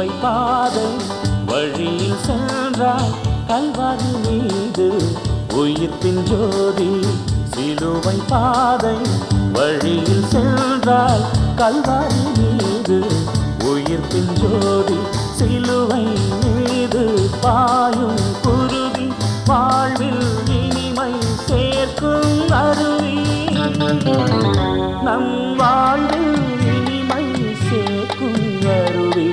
சிலுவை பாதை வழியில் சென்றாய் கல்வாரி மீது உயிர்ப்பின் ஜோதி சிலுவை பாதை வழியில் சென்றாய் கல்வாரி மீது உயிர்ப்பின் ஜோதி சிலுவை மீது பாயும் குருவி வாழ்வில் இனிமை சேர்க்கும் அருவி நம் வாழ்வில் இனிமை சேர்க்கும் அருவி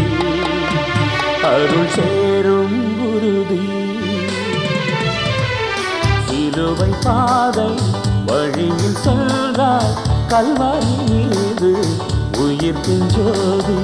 அருள் சேரும் குருதி சிலுவை பாதை வழியில் சென்றால் கல்வாரி மீது உயிர்ப்பின் ஜோதி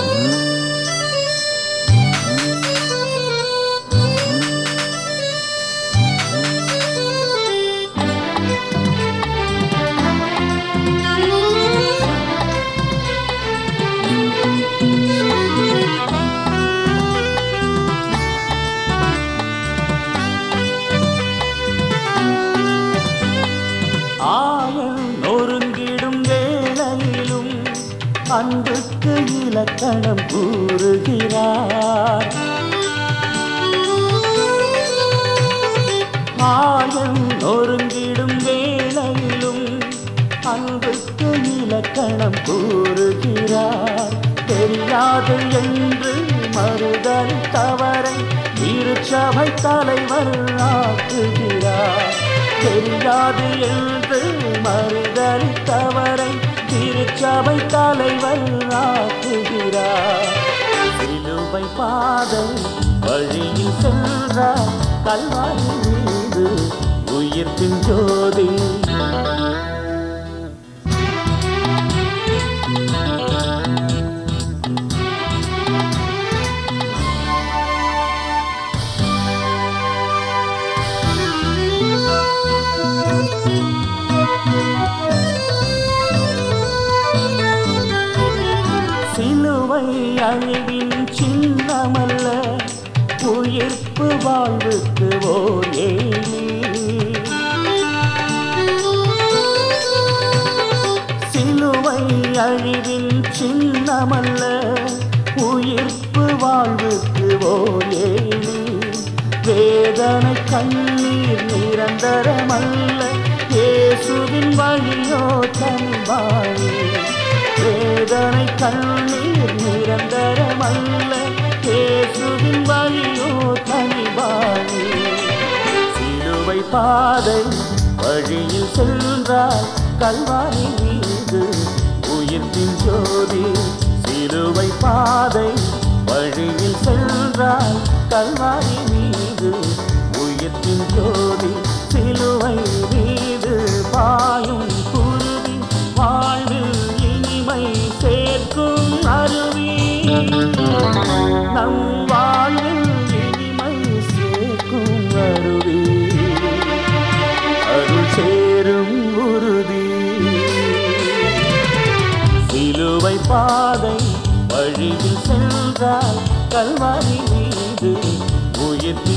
ஆயல் நொறுங்கிடும் வேளையிலும் அன்புக்கு இலக்கணம் கூறுகிறார் ஆயல் நொறுங்கிடும் வேளையிலும் அன்புக்கு இலக்கணம் கூறுகிறார் தெரியாது என்று மறுதல் தவறை திருச்சபை தலைவர் ஆக்குகிறார் தெரியாது என்று மறுதல் தவறை திருச்சபை தலைவர் ஆக்குகிறார் சிலுவை பாதை வழியில் சென்றார் கல்வாரி மீது உயிர்ப்பின் ஜோதி சிலுவை அழிவின் சின்னமல்ல உயிர்ப்பு வாழ்வுக்கு ஓர் ஏணி சிலுவை அழிவின் சின்னமல்ல உயிர்ப்பு வாழ்வுக்கு ஓர் ஏணி வேதனை கண்ணீர் நிரந்தரமல்ல இயேசுவின் வழியோ தன்வாழி வேதனை கண்ணீர் நிரந்தரமல்ல இயேசுவின் வழியோ தனிவாழி சிலுவை பாதை வழியில் சென்றார் கல்வாரி மீது உயிர்ப்பின் ஜோதி சிலுவை பாதை வழியில் சென்றார் கல்வாரி மீது உயிர்ப்பின் ஜோதி சிலுவை மீது பாயும் குருவி வாழ்வில் இனிமை சேர்க்கும் அருவி நம் வாழ்வில் இனிமை சேர்க்கும் அருவி அருள் சேரும் உறுதி சிலுவை பாதை வழியில் சென்றால் கல்வாரி மீது உயிர்த்தி